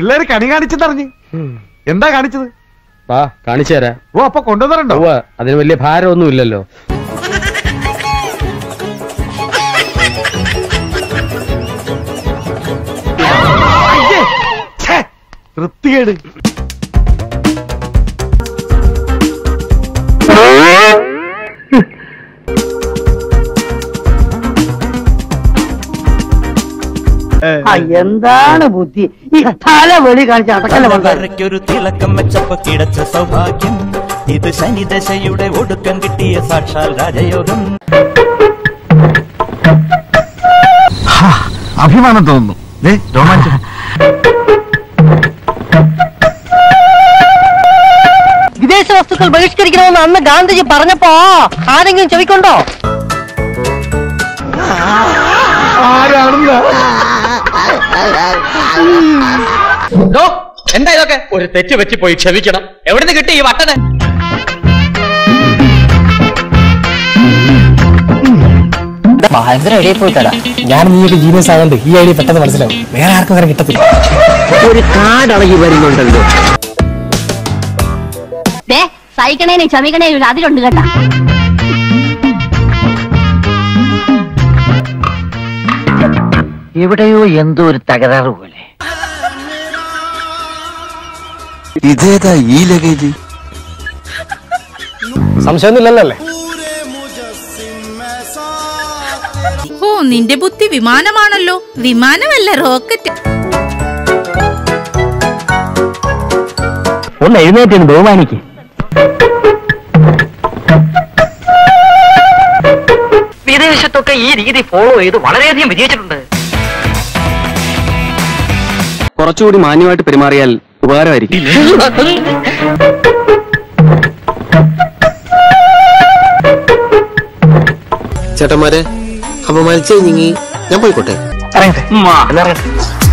പിള്ളേര് കണി കാണിച്ചെന്നറിഞ്ഞ് എന്താ കാണിച്ചത് വാ കാണിച്ചു തരാം ഓ അപ്പൊ കൊണ്ടുവന്നിട്ടുണ്ടോ ഉവ്വ്, അതിന് വലിയ ഭാരമൊന്നും ഇല്ലല്ലോ അയ്യേ! ഛേ! വൃത്തികേട് ആ, എന്താണ് ബുദ്ധി ഈ തല വെളി കാണിച്ച അടക്കല്ല മക്കളെ വരയ്ക്കൊരു തിളക്കം വെച്ചപ്പോ കിടച്ച സൗഭാഗ്യം ഇത് ശനിദശയുടെ ഒടുക്കം കിട്ടിയ സാക്ഷാൽ രാജയോഗം അഭിമാനം തോന്നുന്നു ദേ, രോമാഞ്ചം വിദേശ വസ്തുക്കൾ ബഹിഷ്കരിക്കണമെന്ന് അന്ന് ഗാന്ധിജി പറഞ്ഞപ്പോ ആരെങ്കിലും ചെവിക്കൊണ്ടോ എന്താ ഇതൊക്കെ ഒരു തെറ്റ് പറ്റി പോയി ക്ഷമിക്കണം എവിടുന്ന് കിട്ടി ഈ വട്ടന് ഭയങ്കര ഐഡിയ പോയി തരാം ഞാൻ നീയൊക്കെ ജീനിയസ് ആയതുകൊണ്ട് ഈ ഐഡിയ പെട്ടെന്ന് മനസ്സിലാവും വേറെ ആർക്കും അങ്ങനെ കിട്ടത്തില്ല ഒരു കാടളകി വരുന്നുണ്ടല്ലോ ദേ സഹിക്കണേനും ക്ഷമിക്കണേനും ഒരു അതിലുണ്ട് കേട്ടാ എവിടെയോ എന്തോ ഒരു തകരാറ് പോലെ ഇതേതാ ഈ ലഗേജ് സംശയമൊന്നുമില്ലല്ലോ അല്ലേ ഓ നിന്റെ ബുദ്ധി വിമാനമാണല്ലോ വിമാനമല്ല റോക്കറ്റ് ഒന്ന് എഴുന്നേറ്റ് ബഹുമാനിക്ക് വിദേശത്തൊക്കെ ഈ രീതി ഫോളോ ചെയ്ത് വളരെയധികം വിജയിച്ചിട്ടുണ്ട് കുറച്ചുകൂടി മാന്യമായിട്ട് പെരുമാറിയാൽ ഉപകാരമായിരിക്കും ചേട്ടന്മാരെ അപമാനിച്ചേ ഞങ്ങി ഞാൻ പോയിക്കോട്ടെ ഇറങ്ങട്ടെ ഇറങ്ങട്ടെ